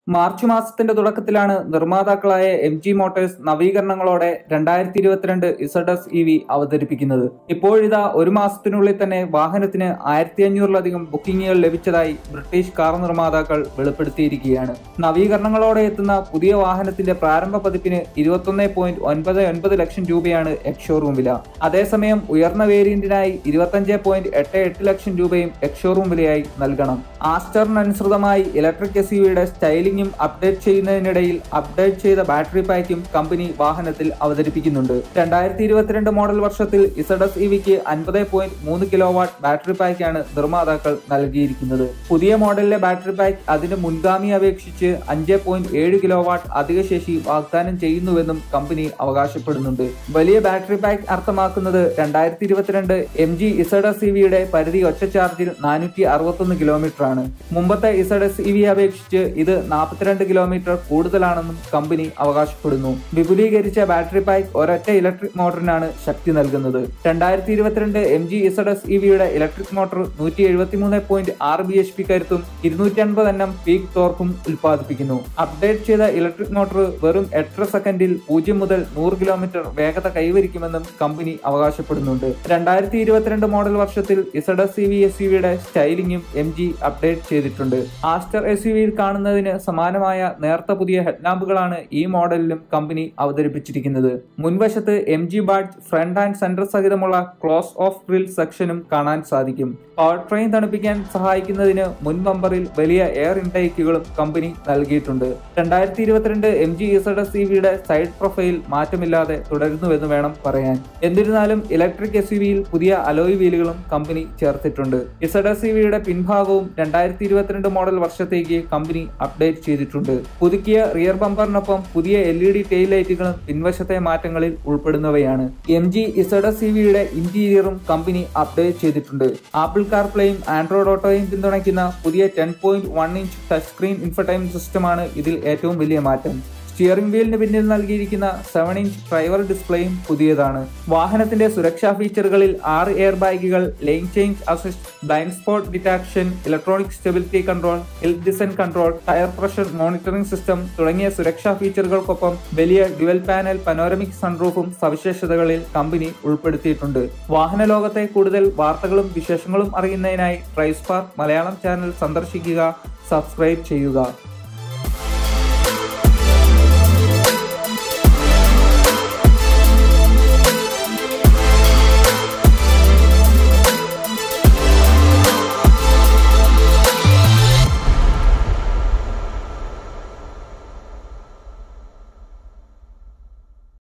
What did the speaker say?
March മാസത്തിന്റെ തുടക്കത്തിലാണ് നിർമ്മാതാക്കളായ എം ജി മോട്ടോഴ്സ് നവീകരണങ്ങളോടെ രണ്ടായിരത്തി ഇരുപത്തിരണ്ട് ഇസഡസ് ഇ വി അവതരിപ്പിക്കുന്നത് ഇപ്പോഴിതാ ഒരു മാസത്തിനുള്ളിൽ തന്നെ വാഹനത്തിന് ആയിരത്തി അഞ്ഞൂറിലധികം ബുക്കിംഗുകൾ ലഭിച്ചതായി ബ്രിട്ടീഷ് കാർ നിർമ്മാതാക്കൾ വെളിപ്പെടുത്തിയിരിക്കുകയാണ് നവീകരണങ്ങളോടെ എത്തുന്ന പുതിയ വാഹനത്തിന്റെ പ്രാരംഭ പതിപ്പിന് ഇരുപത്തൊന്ന് പോയിന്റ് ഒൻപത് ഒൻപത് ലക്ഷം രൂപയാണ് എക്സ്ഷോറൂം വില അതേസമയം ഉയർന്ന വേരിയന്റിനായി ഇരുപത്തഞ്ച് പോയിന്റ് എട്ട് എട്ട് ലക്ഷം രൂപയും എക്സ്ഷോറൂം വിലയായി നൽകണം ആസ്റ്ററിനനുസൃതമായി ഇലക്ട്രിക് എസ് യുടെ സ്റ്റൈലിംഗും അപ്ഡേറ്റ് ചെയ്യുന്നതിനിടയിൽ അപ്ഡേറ്റ് ചെയ്ത ബാറ്ററി പാക്കും കമ്പനി വാഹനത്തിൽ അവതരിപ്പിക്കുന്നുണ്ട് രണ്ടായിരത്തി ഇരുപത്തിരണ്ട് മോഡൽ വർഷത്തിൽ ഇസഡസ് ഇവിക്ക് അൻപത് പോയിന്റ് മൂന്ന് കിലോ വാട്ട് ബാറ്ററി പാക്കാണ് നിർമ്മാതാക്കൾ നൽകിയിരിക്കുന്നത് പുതിയ മോഡലിലെ ബാറ്ററി പാക്ക് അതിന് മുൻഗാമി അപേക്ഷിച്ച് അഞ്ച് പോയിന്റ് ഏഴ് കിലോ വാട്ട് അധിക ശേഷി വാഗ്ദാനം ചെയ്യുന്നുവെന്നും കമ്പനി അവകാശപ്പെടുന്നുണ്ട് വലിയ ബാറ്ററി പാക്ക് അർത്ഥമാക്കുന്നത് രണ്ടായിരത്തി ഇരുപത്തിരണ്ട് എം ജി ഇസഡസ് ഇവിയുടെ പരിധി ഒറ്റ ചാർജിൽ നാനൂറ്റി അറുപത്തൊന്ന് കിലോമീറ്റർ ആണ് മുമ്പത്തെ ഇസഡസ് ഇവി അപേക്ഷിച്ച് ഇത് നാൽപ്പത്തിരണ്ട് കിലോമീറ്റർ കൂടുതലാണെന്നും കമ്പനി അവകാശപ്പെടുന്നു വിപുലീകരിച്ച ബാറ്ററി പാക്ക് ഒരൊറ്റ ഇലക്ട്രിക് മോട്ടറിനാണ് ശക്തി നൽകുന്നത് രണ്ടായിരത്തി ഇരുപത്തിരണ്ട് എം ജി ഇസഡസ് ഇവിയുടെ ഇലക്ട്രിക് മോട്ടോർ നൂറ്റി എഴുപത്തിമൂന്ന് പോയിന്റ് ആറ് ബി എച്ച് പി കരുത്തും ഇരുന്നൂറ്റി അൻപത് എണ്ണം പീക്ക് ടോർക്കും ഉൽപ്പാദിപ്പിക്കുന്നു അപ്ഡേറ്റ് ചെയ്ത ഇലക്ട്രിക് മോട്ടോർ വെറും എട്ടര സെക്കൻഡിൽ പൂജ്യം മുതൽ നൂറ് കിലോമീറ്റർ വേഗത കൈവരിക്കുമെന്നും കമ്പനി അവകാശപ്പെടുന്നുണ്ട് രണ്ടായിരത്തി ഇരുപത്തിരണ്ട് മോഡൽ വർഷത്തിൽ ഇസഡസ് സി വി എസ് യുടെ സ്റ്റൈലിംഗും എം ജി അപ്ഡേറ്റ് ചെയ്തിട്ടുണ്ട് ആസ്റ്റർ എസ് യു വിയിൽ കാണുന്നതിന് സമാനമായ നേർത്ത പുതിയ ഹെഡ്ലാമ്പുകളാണ് ഈ മോഡലിലും കമ്പനി അവതരിപ്പിച്ചിരിക്കുന്നത് മുൻവശത്ത് M G badge front and centre സഹിതമുള്ള ക്ലോസ് ഓഫ് ഗ്രിൽ സെക്ഷനും കാണാൻ സാധിക്കും പവർ ട്രെയിൻ തണുപ്പിക്കാൻ സഹായിക്കുന്നതിന് മുൻ ബമ്പറിൽ വലിയ എയർ ഇൻടേക്കുകളും കമ്പനി നൽകിയിട്ടുണ്ട് രണ്ടായിരത്തി ഇരുപത്തിരണ്ട് എം ജി ഇസഡസ് സി വിയുടെ സൈഡ് പ്രൊഫൈൽ മാറ്റമില്ലാതെ തുടരുന്നുവെന്ന് വേണം പറയാൻ എന്നിരുന്നാലും ഇലക്ട്രിക് എസ് യുവിയിൽ പുതിയ അലോയ് വീലുകളും കമ്പനി ചേർത്തിട്ടുണ്ട് ഇസഡസ് സി വിയുടെ പിൻഭാഗവും രണ്ടായിരത്തി ഇരുപത്തിരണ്ട് മോഡൽ വർഷത്തേക്ക് കമ്പനി അപ്ഡേറ്റ് ചെയ്തിട്ടുണ്ട് പുതുക്കിയ റിയർ ബമ്പറിനൊപ്പം പുതിയ എൽ ഇ ഡി ടെയിൽ ലൈറ്റുകളും പിൻവശത്തെ മാറ്റങ്ങളിൽ ഉൾപ്പെടുന്നവയാണ് എം ജി ഇസഡസ് സി വിയുടെ ഇന്റീരിയറും കമ്പനി അപ്ഡേറ്റ് ചെയ്തിട്ടുണ്ട് ആപ്പിൾ കാർപ്ലേയും ആൻഡ്രോയിഡ് ഓട്ടോയും പിന്തുണയ്ക്കുന്ന പുതിയ ten point one inch touch screen infotainment സിസ്റ്റമാണ് ഇതിൽ ഏറ്റവും വലിയ മാറ്റം സ്റ്റിയറിംഗ് വീലിന് പിന്നിൽ നൽകിയിരിക്കുന്ന സെവൻ ഇഞ്ച് ഡ്രൈവർ ഡിസ്പ്ലേയും പുതിയതാണ് വാഹനത്തിന്റെ സുരക്ഷാ ഫീച്ചറുകളിൽ ആറ് എയർ ബാഗുകൾ lane change assist blind spot detection electronic stability control hill descent control tyre pressure monitoring system തുടങ്ങിയ സുരക്ഷാ ഫീച്ചറുകൾക്കൊപ്പം വലിയ ഡ്യുവൽ പാനൽ പനോരമിക് സൺറൂഫും സവിശേഷതകളിൽ കമ്പനി ഉൾപ്പെടുത്തിയിട്ടുണ്ട് വാഹന ലോകത്തെ കൂടുതൽ വാർത്തകളും വിശേഷങ്ങളും അറിയുന്നതിനായി ട്രൈസ്പാർക്ക് മലയാളം ചാനൽ സന്ദർശിക്കുക സബ്സ്ക്രൈബ് ചെയ്യുക